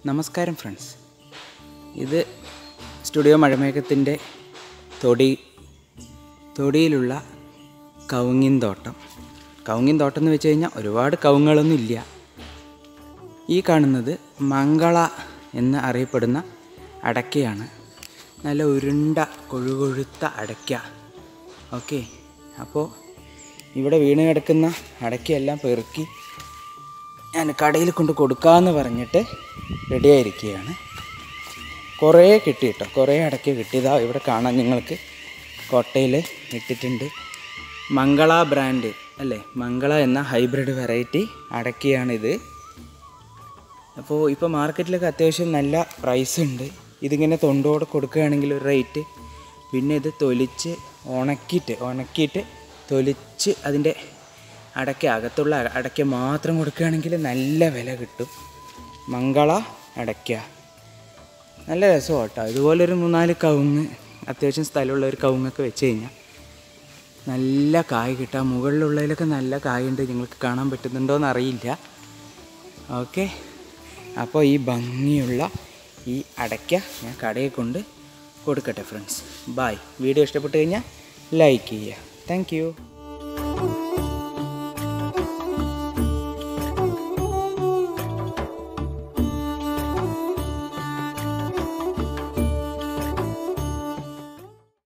നമസ്കാരം ഫ്രണ്ട്സ് ഇത് സ്റ്റുഡിയോ മഴമേഘത്തിൻ്റെ തൊടി തൊടിയിലുള്ള കവുങ്ങിൻ തോട്ടം കവുങ്ങിൻ തോട്ടം എന്ന് വെച്ച് കഴിഞ്ഞാൽ ഒരുപാട് കവുങ്ങുകളൊന്നും ഇല്ല ഈ കാണുന്നത് മംഗള എന്ന് അറിയപ്പെടുന്ന അടയ്ക്കയാണ് നല്ല ഉരുണ്ട കൊഴുകൊഴുത്ത അടയ്ക്ക ഓക്കെ അപ്പോൾ ഇവിടെ വീണ് കിടക്കുന്ന അടയ്ക്കയെല്ലാം പെറുക്കി ഞാൻ കടയിൽ കൊണ്ട് കൊടുക്കാമെന്ന് പറഞ്ഞിട്ട് റെഡിയായിരിക്കുകയാണ് കുറേ കിട്ടി കേട്ടോ കുറേ അടയ്ക്ക കിട്ടിയതാ ഇവിടെ കാണാൻ നിങ്ങൾക്ക് കോട്ടയിൽ ഇട്ടിട്ടുണ്ട് മംഗള ബ്രാൻഡ് അല്ലേ മംഗള എന്ന ഹൈബ്രിഡ് വെറൈറ്റി അടയ്ക്കയാണിത് അപ്പോൾ ഇപ്പോൾ മാർക്കറ്റിലൊക്കെ അത്യാവശ്യം നല്ല പ്രൈസ് ഉണ്ട് ഇതിങ്ങനെ തൊണ്ടോടെ കൊടുക്കുകയാണെങ്കിൽ ഒരു റേറ്റ് പിന്നെ ഇത് തൊലിച്ച് ഉണക്കിയിട്ട് ഉണക്കിയിട്ട് തൊലിച്ച് അതിൻ്റെ അടയ്ക്ക അകത്തുള്ള അടയ്ക്ക മാത്രം കൊടുക്കുകയാണെങ്കിൽ നല്ല വില കിട്ടും മംഗള അടയ്ക്ക നല്ല രസമാണ് കേട്ടോ ഇതുപോലൊരു മൂന്നാല് കവുങ്ങ് അത്യാവശ്യം സ്ഥലമുള്ള ഒരു കവുങ്ങൊക്കെ വെച്ച് കഴിഞ്ഞാൽ നല്ല കായ് കിട്ടാം മുകളിലുള്ളതിലൊക്കെ നല്ല കായുണ്ട് നിങ്ങൾക്ക് കാണാൻ പറ്റുന്നുണ്ടോയെന്ന് അറിയില്ല ഓക്കെ അപ്പോൾ ഈ ഭംഗിയുള്ള ഈ അടയ്ക്ക ഞാൻ കടയിൽ കൊണ്ട് കൊടുക്കട്ടെ ഫ്രണ്ട്സ് ബായ് വീഡിയോ ഇഷ്ടപ്പെട്ട് കഴിഞ്ഞാൽ ലൈക്ക് ചെയ്യുക താങ്ക്